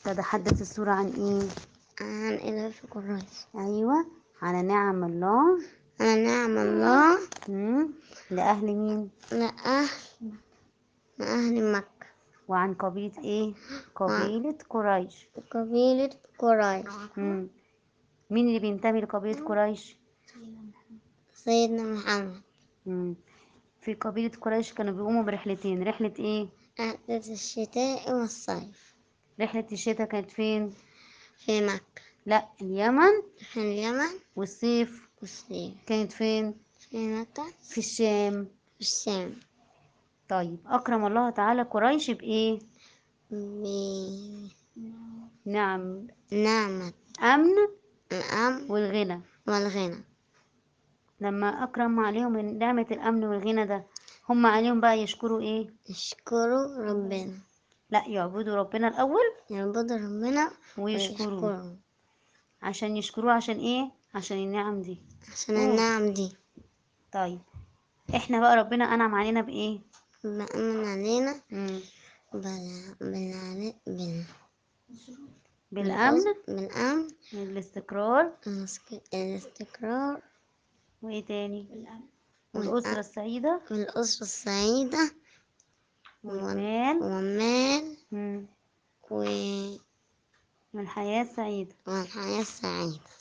تتحدث السورة عن إيه؟ عن إله في قريش أيوة على نعم الله على نعم الله مم. لأهل مين؟ لأهل لأهل مكة وعن قبيلة إيه؟ قبيلة قريش قبيلة قريش مم. مين اللي بينتمي لقبيلة قريش؟ سيدنا محمد مم. في قبيلة قريش كانوا بيقوموا برحلتين رحلة إيه؟ رحلة الشتاء والصيف رحلة الشتاء كانت فين؟ في مكة لا اليمن في اليمن والصيف والصيف كانت فين؟ في مكة في الشام في الشام طيب أكرم الله تعالى قريش بإيه؟ نعم بنعمة أمن الأمن والغنى والغنى لما أكرم عليهم من نعمة الأمن والغنى ده هم عليهم بقى يشكروا إيه؟ يشكروا ربنا لا يعبدوا ربنا الأول يعبدوا ربنا ويشكروه ويشكروا عشان يشكروه عشان إيه؟ عشان النعم دي عشان أوه. النعم دي طيب إحنا بقى ربنا أنعم علينا بإيه؟ بأمن علينا مم. بال... بال... بال... بالأمن بالأمن الاستقرار المسك- الاستقرار وإيه تاني؟ والأ- والأسرة السعيدة والأسرة السعيدة والمال والمال مم. و... والحياة السعيدة والحياة السعيدة